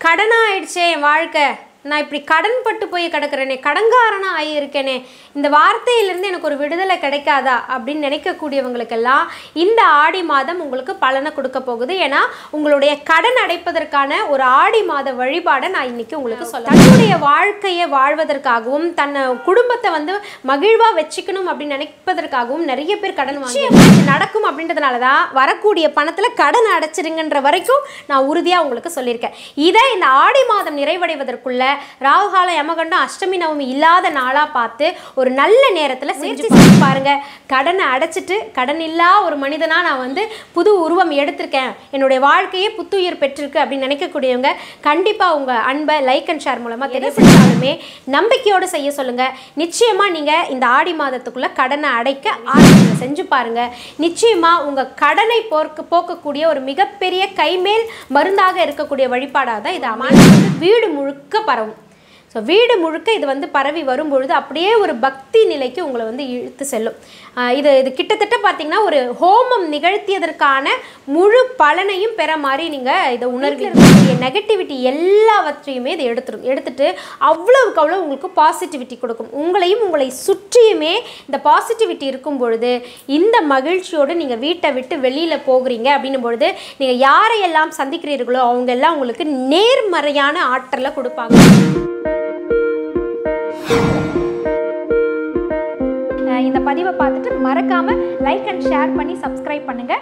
கடனாயிடுச்சே என் வாழ்க்கை நான் இப்படி கடன் பட்டு போய் கிடக்கிறேனே கடன்காரனா ஆகியிருக்கேனே இந்த வார்த்தையிலிருந்து எனக்கு ஒரு விடுதலை கிடைக்காதா அப்படின்னு நினைக்கக்கூடியவங்களுக்கெல்லாம் இந்த ஆடி மாதம் உங்களுக்கு பலனை கொடுக்க போகுது ஏன்னா உங்களுடைய கடன் அடைப்பதற்கான ஒரு ஆடி மாத வழிபாடை நான் இன்னைக்கு உங்களுக்கு சொல்ல தன்னுடைய வாழ்க்கையை வாழ்வதற்காகவும் தன்னை குடும்பத்தை வந்து மகிழ்வா வச்சுக்கணும் அப்படின்னு நினைப்பதற்காகவும் நிறைய பேர் கடன் வாங்கி இது நடக்கும் அப்படின்றதுனால தான் வரக்கூடிய பணத்துல கடன் அடைச்சிருங்கன்ற வரைக்கும் நான் உறுதியா உங்களுக்கு சொல்லியிருக்கேன் இதை இந்த ஆடி மாதம் நிறைவடைவதற்குள்ள ராகுகாலம் யமகண்டம் அஷ்டமி நவமி இல்லாத நாளா பார்த்து ஒரு நல்ல நேரத்துல செஞ்சு பார்த்து பாருங்க கடனை அடைச்சிட்டு கடன் இல்லா ஒரு மனிதனா நான் வந்து புது உருவம் எடுத்திருக்கேன் என்னுடைய வாழ்க்கையே புத்துயிர் பெற்றிருக்கு அப்படின்னு நினைக்கக்கூடியவங்க கண்டிப்பா உங்க அன்பை லைக் அண்ட் ஷேர் மூலமா தெரியப்படுத்தாலுமே நம்பிக்கையோடு செய்ய சொல்லுங்க நிச்சயமா நீங்க இந்த ஆடி மாதத்துக்குள்ள கடனை அடைக்க ஆரம்பிங்க செஞ்சு பாருங்க நிச்சயமா உங்க கடனை போர்க்க போக்கக்கூடிய ஒரு மிகப்பெரிய கைமேல் மருந்தாக இருக்கக்கூடிய வழிபாடாக தான் இது அமையும் வீடு முழுக்க பரவும் ஸோ வீடு முழுக்க இது வந்து பரவி வரும்பொழுது அப்படியே ஒரு பக்தி நிலைக்கு உங்களை வந்து இழுத்து செல்லும் ஆஹ் இது இது கிட்டத்தட்ட பார்த்தீங்கன்னா ஒரு ஹோமம் நிகழ்த்தியதற்கான முழு பலனையும் பெற மாதிரி நீங்கள் இதை உணர்வீங்க நெகட்டிவிட்டி எல்லாவற்றையுமே இதை எடுத்துரும் எடுத்துட்டு அவ்வளவுக்கு அவ்வளோ உங்களுக்கு பாசிட்டிவிட்டி கொடுக்கும் உங்களையும் உங்களை சுற்றியுமே இந்த பாசிட்டிவிட்டி இருக்கும் பொழுது இந்த மகிழ்ச்சியோடு நீங்கள் வீட்டை விட்டு வெளியில் போகிறீங்க அப்படின்னும் பொழுது நீங்கள் யாரையெல்லாம் சந்திக்கிறீர்களோ அவங்க எல்லாம் உங்களுக்கு நேர்மறையான ஆற்றலை கொடுப்பாங்க அஹ் இந்த பதிவை பார்த்துட்டு மறக்காம லைக் அண்ட் ஷேர் பண்ணி சப்ஸ்கிரைப் பண்ணுங்க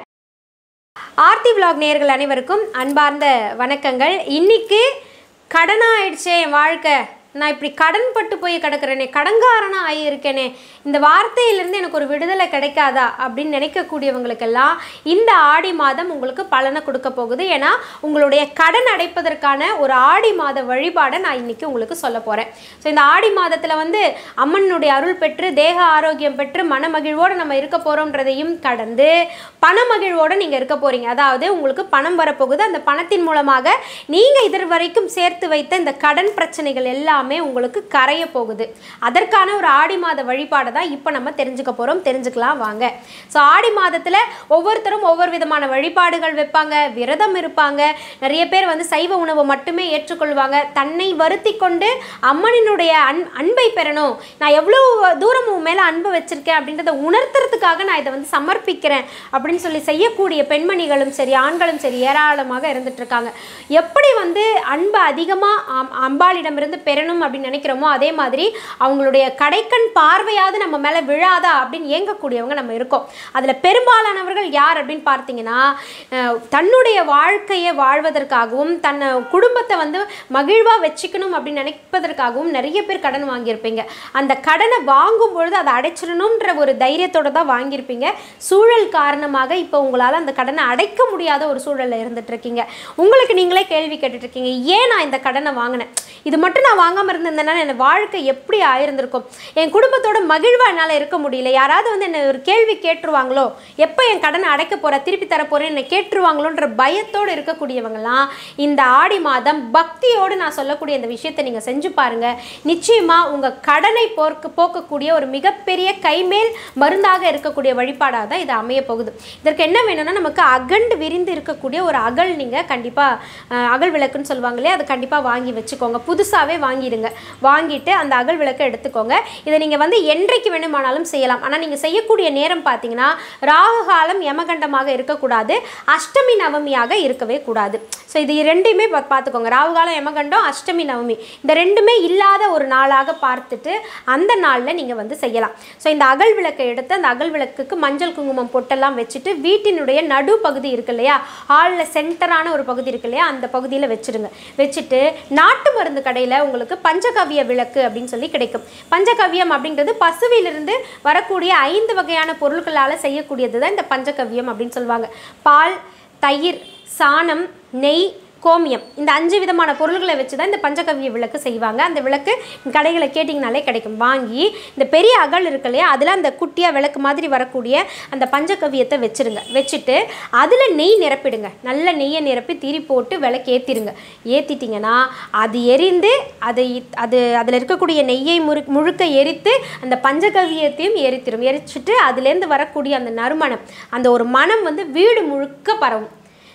ஆர்த்தி vlog நேயர்கள் அனைவருக்கும் அன்பார்ந்த வணக்கங்கள் இன்னைக்கு கடனாயிடுச்சே என் வாழ்க்கை நான் இப்படி கடன் பட்டு போய் கிடக்கிறேனே கடன்காரனா ஆகியிருக்கேனே இந்த வார்த்தையிலிருந்து எனக்கு ஒரு விடுதலை கிடைக்காதா அப்படின்னு நினைக்கக்கூடியவங்களுக்கெல்லாம் இந்த ஆடி மாதம் உங்களுக்கு பலனை கொடுக்க போகுது ஏன்னா உங்களுடைய கடன் அடைப்பதற்கான ஒரு ஆடி மாத வழிபாடை நான் இன்னைக்கு உங்களுக்கு சொல்ல போகிறேன் ஸோ இந்த ஆடி மாதத்தில் வந்து அம்மனுடைய அருள் பெற்று தேக ஆரோக்கியம் பெற்று மனமகிழ்வோடு நம்ம இருக்க போகிறோன்றதையும் கடந்து பணமகிழ்வோடு நீங்கள் இருக்க போகிறீங்க அதாவது உங்களுக்கு பணம் வரப்போகுது அந்த பணத்தின் மூலமாக நீங்கள் இது வரைக்கும் சேர்த்து வைத்த இந்த கடன் பிரச்சனைகள் எல்லாமே உங்களுக்கு கரைய போகுது அதற்கான ஒரு ஆடி மாத வழிபாடை தான் இப்போ நம்ம தெரிஞ்சுக்க போகிறோம் தெரிஞ்சுக்கலாம் வாங்க ஸோ ஆடி மாதத்தில் ஒவ்வொருத்தரும் ஒவ்வொரு விதமான வழிபாடுகள் வைப்பாங்க விரதம் இருப்பாங்க நிறைய பேர் வந்து சைவ உணவு மட்டுமே ஏற்றுக்கொள்வாங்க தன்னை வருத்தி கொண்டு அம்மனினுடைய அன் அன்பை பெறணும் நான் எவ்வளோ தூரம் உன் மேலே அன்பு வச்சிருக்கேன் அப்படின்றத உணர்த்துறதுக்காக நான் இதை வந்து சமர்ப்பிக்கிறேன் அப்படின்னு சொல்லி செய்யக்கூடிய பெண்மணிகளும் சரி ஆண்களும் சரி ஏராளமாக இருந்துட்டு இருக்காங்க எப்படி வந்து அன்பு அதிகமாக அம்பாளிடமிருந்து பெறணும் அப்படின்னு நினைக்கிறோமோ அதே மாதிரி அவங்களுடைய கடைக்கண் பார்வையாவது நம்ம மேலே விழாதா அப்படின்னு ஏங்கக்கூடியவங்க நம்ம இருக்கோம் அதில் பெரும்பாலானவர்கள் யார் அப்படின்னு பார்த்தீங்கன்னா அஹ், தன்னுடைய வாழ்க்கையை வாழ்வதற்காகவும் தன்னை குடும்பத்தை வந்து மகிழ்வாக வச்சுக்கணும் அப்படின்னு நினைப்பதற்காகவும் நிறைய பேர் கடன் வாங்கியிருப்பீங்க அந்த கடனை வாங்கும் பொழுது அதை அடைச்சிடணுன்ற ஒரு தைரியத்தோட தான் வாங்கியிருப்பீங்க சூழல் காரணமாக இப்போ உங்களால் அந்த கடனை அடைக்க முடியாத ஒரு சூழலில் இருந்துட்டு இருக்கீங்க உங்களுக்கு நீங்களே கேள்வி கேட்டுட்டு இருக்கீங்க ஏன் நான் இந்த கடனை வாங்கினேன் இது மட்டும் நான் வாங்காமல் இருந்திருந்தேன்னா என் வாழ்க்கை எப்படி ஆயிருந்திருக்கும் என் குடும்பத்தோட மகிழ்வா என்னால் இருக்க முடியல யாராவது வந்து என்னை ஒரு கேள்வி கேட்டுருவாங்களோ எப்போ என் கடனை அடைக்க போற திருப்பி தர போறேன் என்னை கேட்டுருவாங்களோன்ற பயத்தோடு இருக்கக்கூடியவங்கலாம் இந்த ஆடி மாதம் பக்தியோடு நான் சொல்லக்கூடிய இந்த விஷயத்தை நீங்கள் செஞ்சு பாருங்க நிச்சயமா உங்க கடனை போர்க்க போக்கக்கூடிய ஒரு மிகப்பெரிய கைமேல் மருந்தாக இருக்கக்கூடிய வழிபாடாக தான் இது அமைய போகுது இதற்கு என்ன வேணும்னா நமக்கு அகண்டு விரிந்து இருக்கக்கூடிய ஒரு அகல் நீங்கள் கண்டிப்பாக அகல் விளக்குன்னு சொல்லுவாங்க இல்லையா அதை கண்டிப்பாக வாங்கி வச்சுக்கோங்க புதுசாகவே வாங்கிடுங்க வாங்கிட்டு அந்த அகல் விளக்கை எடுத்துக்கோங்க இதை நீங்கள் வந்து என்றைக்கு வேணுமானாலும் செய்யலாம் ஆனால் நீங்கள் செய்யக்கூடிய நேரம் பார்த்தீங்கன்னா ராகு காலம் யமகண்டமாக இருக்கக்கூடாது அஷ்டமி நவமியாக இருக்கவே கூடாது ஸோ இது ரெண்டையுமே பா- பார்த்துக்கோங்க ராகு காலம் யமகண்டம் அஷ்டமி நவமி இந்த ரெண்டுமே இல்லாத ஒரு நாளாக பார்த்துட்டு அந்த நாளில் நீங்கள் வந்து செய்யலாம் ஸோ இந்த அகல் விளக்கை எடுத்து அந்த அகல் விளக்குக்கு மஞ்சள் குங்குமம் பொட்டெல்லாம் வச்சுட்டு வீட்டினுடைய நடு பகுதி இருக்கு இல்லையா ஹாலில் சென்டரான ஒரு பகுதி இருக்கு இல்லையா அந்த பகுதியில் வச்சிருங்க வச்சுட்டு நாட்டு மருந்து கடையில் உங்களுக்கு பஞ்சகவ்ய விளக்கு அப்படின்னு சொல்லி கிடைக்கும் பஞ்சகவ்யம் அப்படின்றது பசுவிலிருந்து வரக்கூடிய ஐந்து வகையான பொருட்களால் செய்யக்கூடியது தான் இந்த பஞ்சகவ்யம் அப்படின்னு சொல்லுவாங்க பால் தயிர் சாணம் நெய் கோமியம் இந்த அஞ்சு விதமான பொருள்களை வச்சு தான் இந்த பஞ்சகவ்ய விளக்கு செய்வாங்க அந்த விளக்கு கடைகளை கேட்டிங்கனாலே கிடைக்கும் வாங்கி இந்த பெரிய அகல் இருக்கு இல்லையா அதில் அந்த குட்டியாக விளக்கு மாதிரி வரக்கூடிய அந்த பஞ்சகவ்யத்தை வச்சிருங்க வச்சுட்டு அதில் நெய் நிரப்பிடுங்க நல்ல நெய்யை நிரப்பி திரி போட்டு விளக்கு ஏற்றிடுங்க ஏற்றிட்டிங்கன்னா அது எரிந்து அதை அது அதில் இருக்கக்கூடிய நெய்யை முறு முழுக்க எரித்து அந்த பஞ்சகவ்யத்தையும் எரித்திரும் எரிச்சிட்டு அதுலேருந்து வரக்கூடிய அந்த நறுமணம் அந்த ஒரு மனம் வந்து வீடு முழுக்க பரவும்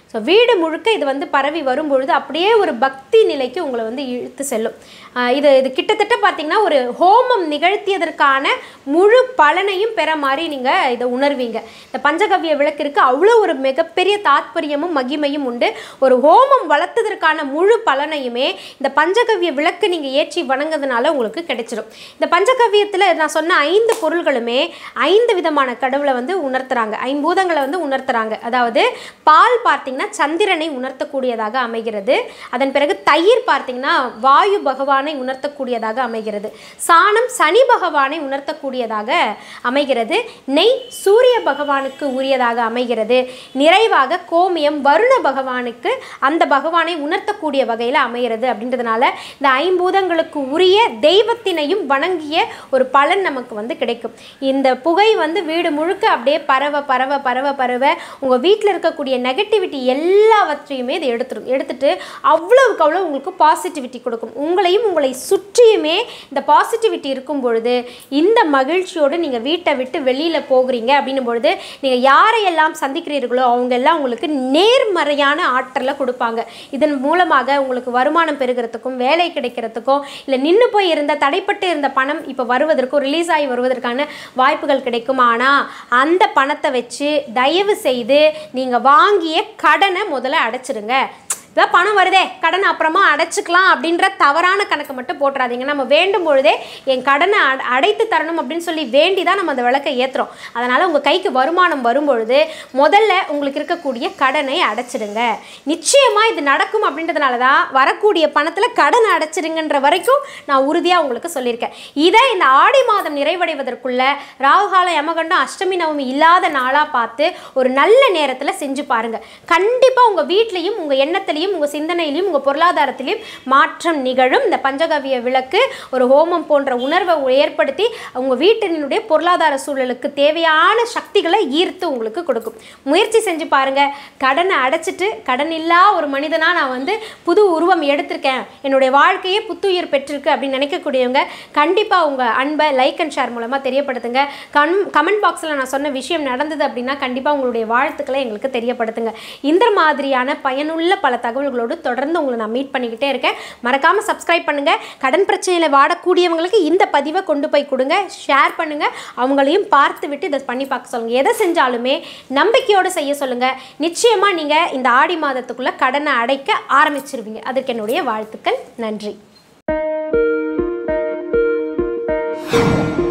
ஸோ வீடு முழுக்க இது வந்து பரவி வரும்பொழுது அப்படியே ஒரு பக்தி நிலைக்கு உங்களை வந்து இழுத்து செல்லும் ஆஹ் இது இது கிட்டத்தட்ட பார்த்தீங்கன்னா ஒரு ஹோமம் நிகழ்த்தியதற்கான முழு பலனையும் பெற மாதிரி நீங்கள் இதை உணர்வீங்க இந்த பஞ்சகவ்ய விளக்கிற்கு அவ்வளோ ஒரு மிகப்பெரிய தாத்பரியமும் மகிமையும் உண்டு ஒரு ஹோமம் வளர்த்ததற்கான முழு பலனையுமே இந்த பஞ்சகவ்ய விளக்கு நீங்கள் ஏற்றி வணங்குறதுனால உங்களுக்கு கிடைச்சிடும் இந்த பஞ்சகவ்யத்தில் நான் சொன்ன ஐந்து பொருள்களுமே ஐந்து விதமான கடவுளை வந்து உணர்த்துறாங்க ஐம்பூதங்களை வந்து உணர்த்துறாங்க அதாவது பால் பார்த்தீங்கன்னா சந்திரனை உணர்த்தக்கூடியதாக அமைகிறது அதன் பிறகு தயிர் பார்த்தீங்கன்னா வாயு பகவானை உணர்த்தக்கூடியதாக அமைகிறது சாணம் சனி பகவானை உணர்த்தக்கூடியதாக அமைகிறது நெய் சூரிய பகவானுக்கு உரியதாக அமைகிறது நிறைவாக கோமியம் வருண பகவானுக்கு அந்த பகவானை உணர்த்தக்கூடிய வகையில் அமைகிறது அப்படின்றதுனால இந்த ஐம்பூதங்களுக்கு உரிய தெய்வத்தினையும் வணங்கிய ஒரு பலன் நமக்கு வந்து கிடைக்கும் இந்த புகை வந்து வீடு முழுக்க அப்படியே பரவ பரவ பரவ பரவ உங்கள் வீட்டில் இருக்கக்கூடிய நெகட்டிவிட்டி எல்லாவற்றையுமே இது எடுத்துரும் எடுத்துட்டு அவ்வளவுக்கு அவ்வளோ உங்களுக்கு பாசிட்டிவிட்டி கொடுக்கும் உங்களையும் உங்களை சுற்றியுமே இந்த பாசிட்டிவிட்டி இருக்கும் பொழுது இந்த மகிழ்ச்சியோடு நீங்கள் வீட்டை விட்டு வெளியில் போகிறீங்க அப்படின்னும் பொழுது நீங்கள் யாரையெல்லாம் சந்திக்கிறீர்களோ அவங்க எல்லாம் உங்களுக்கு நேர்மறையான ஆற்றலை கொடுப்பாங்க இதன் மூலமாக உங்களுக்கு வருமானம் பெறுகிறதுக்கும் வேலை கிடைக்கிறதுக்கும் இல்லை நின்று போய் இருந்த தடைப்பட்டு இருந்த பணம் இப்போ வருவதற்கும் ரிலீஸ் ஆகி வருவதற்கான வாய்ப்புகள் கிடைக்கும் ஆனால் அந்த பணத்தை வச்சு தயவு செய்து நீங்கள் வாங்கிய கடனை முதல்ல அடைச்சிடுங்க இதான் பணம் வருதே கடனை அப்புறமா அடைச்சிக்கலாம் அப்படின்ற தவறான கணக்கு மட்டும் போட்டுறாதீங்க நம்ம வேண்டும் பொழுதே என் கடனை அட- அடைத்து தரணும் அப்படின்னு சொல்லி வேண்டி தான் நம்ம அந்த விளக்கை ஏற்றுறோம் அதனால் உங்கள் கைக்கு வருமானம் வரும் பொழுது முதல்ல உங்களுக்கு இருக்கக்கூடிய கடனை அடைச்சிடுங்க நிச்சயமாக இது நடக்கும் அப்படின்றதுனால தான் வரக்கூடிய பணத்தில் கடனை அடைச்சிடுங்கன்ற வரைக்கும் நான் உறுதியாக உங்களுக்கு சொல்லியிருக்கேன் இதை இந்த ஆடி மாதம் நிறைவடைவதற்குள்ள ராகுகால யமகண்டம் அஷ்டமி நவமி இல்லாத நாளாக பார்த்து ஒரு நல்ல நேரத்தில் செஞ்சு பாருங்கள் கண்டிப்பாக உங்கள் வீட்லேயும் உங்கள் எண்ணத்திலையும் உங்கள் சிந்தனையிலையும் உங்கள் பொருளாதாரத்திலையும் மாற்றம் நிகழும் இந்த பஞ்சகவிய விளக்கு ஒரு ஹோமம் போன்ற உணர்வை ஏற்படுத்தி உங்கள் வீட்டினுடைய பொருளாதார சூழலுக்கு தேவையான சக்திகளை ஈர்த்து உங்களுக்கு கொடுக்கும் முயற்சி செஞ்சு பாருங்க கடனை அடைச்சிட்டு கடன் இல்லா ஒரு மனிதனாக நான் வந்து புது உருவம் எடுத்திருக்கேன் என்னுடைய வாழ்க்கையே புத்துயிர் பெற்றிருக்கு அப்படின்னு நினைக்கக்கூடியவங்க கண்டிப்பாக உங்கள் அன்பை லைக் அண்ட் ஷேர் மூலமாக தெரியப்படுத்துங்க கம் கமெண்ட் பாக்ஸில் நான் சொன்ன விஷயம் நடந்தது அப்படின்னா கண்டிப்பாக உங்களுடைய வாழ்த்துக்களை எங்களுக்கு தெரியப்படுத்துங்க இந்த மாதிரியான பயனுள்ள பல தகவல்களோடு தொடர்ந்து உங்களை நான் மீட் பண்ணிக்கிட்டே இருக்கேன் மறக்காமல் சப்ஸ்கிரைப் பண்ணுங்கள் கடன் பிரச்சனையில் வாடக்கூடியவங்களுக்கு இந்த பதிவை கொண்டு போய் கொடுங்க ஷேர் பண்ணுங்கள் அவங்களையும் பார்த்து விட்டு இதை பண்ணி பார்க்க சொல்லுங்கள் எதை செஞ்சாலுமே நம்பிக்கையோடு செய்ய சொல்லுங்கள் நிச்சயமாக நீங்கள் இந்த ஆடி மாதத்துக்குள்ளே கடனை அடைக்க ஆரம்பிச்சிருவீங்க அதற்கு என்னுடைய வாழ்த்துக்கள் நன்றி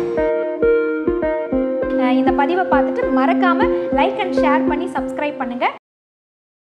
அஹ் இந்த பதிவை பார்த்துட்டு மறக்காமல் லைக் அண்ட் ஷேர் பண்ணி சப்ஸ்கிரைப் பண்ணுங்கள்